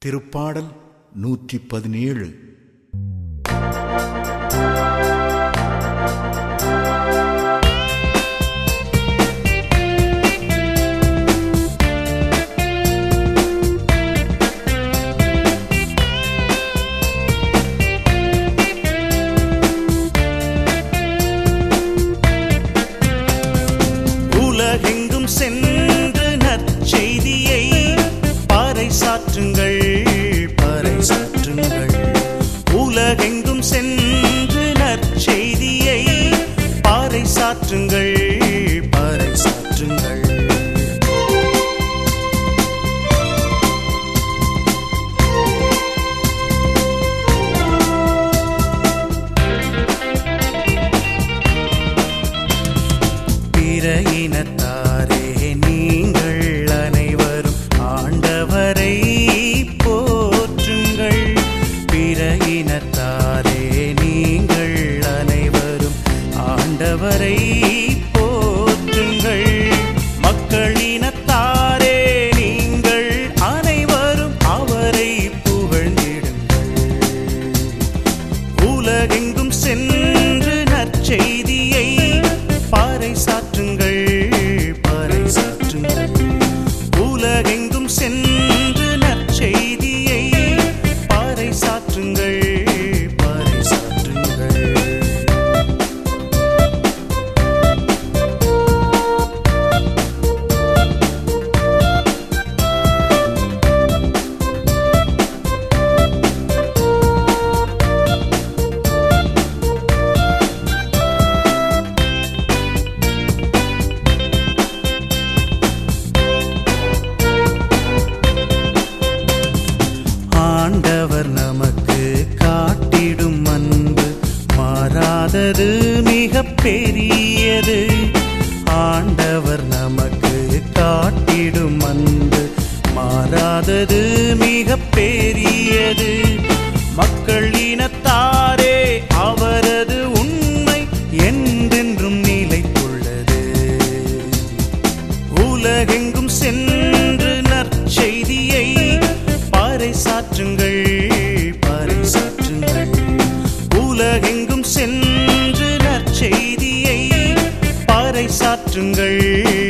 திருப்பாடல் நூற்றி பதினேழு உலகெங்கும் சென்று நற்செய்தியை பறைசாற்றுங்கள் பறைசாற்றுங்கள் உலகெங்கும் சென்று நற்செய்தியை பறைசாற்றுங்கள் பறைசாற்றுங்கள் பிற இனத்தாரே நீங்கள் அனைவரும் ஆண்டவரை போற்றுங்கள் பிற இனத்தாரே நீங்கள் அனைவரும் ஆண்டவரை போற்றுங்கள் மக்களினத்தாரே நீங்கள் அனைவரும் அவரை புகழ்ந்திடுங்கள் உலகெங்கும் சென்று நற்செய்தியை பறைசாற்றுங்கள் பறைசாற்றுங்கள் உலகெங்கும் சென்று நற்செய்தியை பறைசாற்றுங்கள் பறைசாற்றுங்கள் ஆண்டவர் நமக்கு காட்டிடும் அன்பு மாறாதது மிக பெரியது ஆண்டவர் நமக்கு காட்டிடும் அன்பு மாறாதது மிக பெரியது மக்கள் இனத்தாரே அவரது உண்மை என்றென்றும் நிலைத்துள்ளது உலகெங்கும் சென்று நற்செய்தியை பறைசாற்றுங்கள் பறைசாற்றுங்கள் உலகெங்கும் சென்று நற்செய்தியை பறைசாற்றுங்கள்